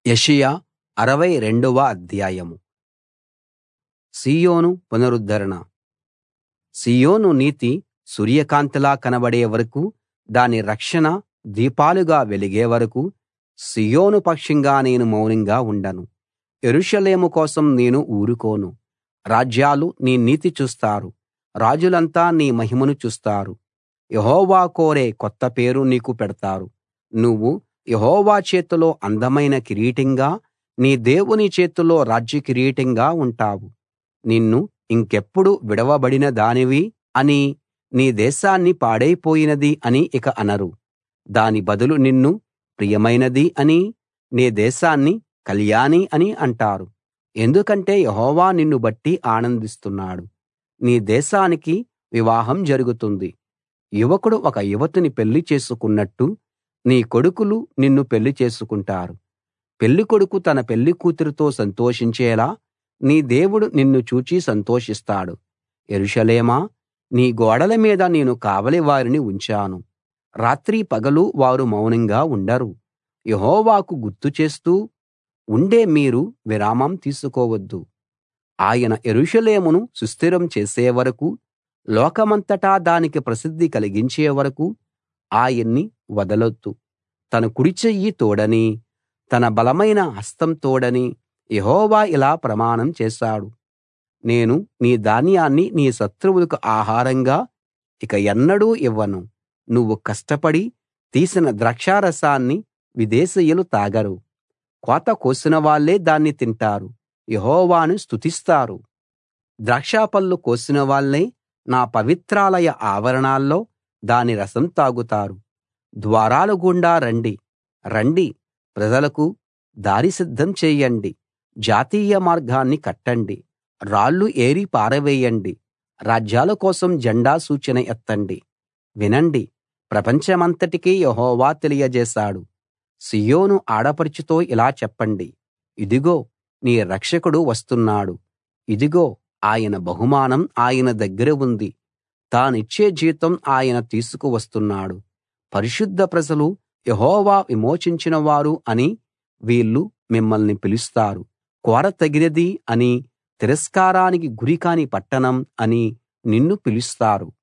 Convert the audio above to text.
యెషయా అరవై రెండవ అధ్యాయం సీయోను పునరుద్ధరణ సీయోను నీతి సూర్యకాంతిలా కనబడే వరకూ దాని రక్షణ దీపాలుగా వెలిగే వరకూ సీయోను పక్షంగా నేను మౌనంగా ఉండను యెరూషలేము కోసం నేను ఊరుకోను రాజ్యాలు నీ నీతి చూస్తారు రాజులంతా నీ మహిమను చూస్తారు యెహోవా కోరే కొత్త పేరు నీకు పెడతారు నువ్వు యెహోవా చేతిలో అందమైన కిరీటంగా నీ దేవుని చేతిలో రాజ్య కిరీటంగా ఉంటావు నిన్ను ఇంకెప్పుడు విడవబడిన దానివి అనీ నీ దేశాన్ని పాడైపోయినది అని ఇక అనరు దాని బదులు నిన్ను ప్రియమైనది అనీ నీ దేశాన్ని కళ్యాణి అని అంటారు ఎందుకంటే యెహోవా నిన్ను బట్టి ఆనందిస్తున్నాడు నీ దేశానికి వివాహం జరుగుతుంది యువకుడు ఒక యువతిని పెళ్లి చేసుకున్నట్టు నీ కొడుకులు నిన్ను పెళ్లి చేసుకుంటారు పెళ్ళికొడుకు తన పెళ్ళికూతురుతో సంతోషించేలా నీ దేవుడు నిన్ను చూచి సంతోషిస్తాడు యెరూషలేమా నీ గోడల మీద నేను కావలి వారిని ఉంచాను రాత్రీ పగలూ వారు మౌనంగా ఉండరు యెహోవాకు గుర్తు చేస్తూ ఉండే మీరు విరామం తీసుకోవద్దు ఆయన యెరూషలేమును సుస్థిరం చేసే వరకూ లోకమంతటా దానికి ప్రసిద్ధి కలిగించే వరకూ ఆయన్ని వదలొద్దు తన కుడిచెయ్యి తోడనీ తన బలమైన హస్తం తోడనీ యెహోవా ఇలా ప్రమాణం చేశాడు నేను నీ ధాన్యాన్ని నీ శత్రువులకు ఆహారంగా ఇక ఎన్నడూ ఇవ్వను నువ్వు కష్టపడి తీసిన ద్రాక్షారసాన్ని విదేశీయులు తాగరు కోత కోసిన వాళ్ళే దాన్ని తింటారు యెహోవాను స్తుతిస్తారు ద్రాక్షపళ్ళు కోసిన వాళ్ళే నా పవిత్రాలయ ఆవరణాల్లో దాని రసం తాగుతారు ద్వారాల గుండా రండి రండి ప్రజలకు దారి సిద్ధం చేయండి జాతీయ మార్గాన్ని కట్టండి రాళ్లు ఏరి పారవేయండి రాజ్యాల కోసం జెండా సూచన ఎత్తండి వినండి ప్రపంచమంతటికీ యెహోవా తెలియజేశాడు సీయోను ఆడపడుచుతో ఇలా చెప్పండి ఇదిగో నీ రక్షకుడు వస్తున్నాడు ఇదిగో ఆయన బహుమానం ఆయన దగ్గర ఉంది తానిచ్చే జీతం ఆయన తీసుకు వస్తున్నాడు పరిశుద్ధ ప్రజలు యెహోవా విమోచించిన వారు అని వీళ్ళు మిమ్మల్ని పిలుస్తారు కోరతగినది అని తిరస్కారానికి గురికాని పట్టణం అని నిన్ను పిలుస్తారు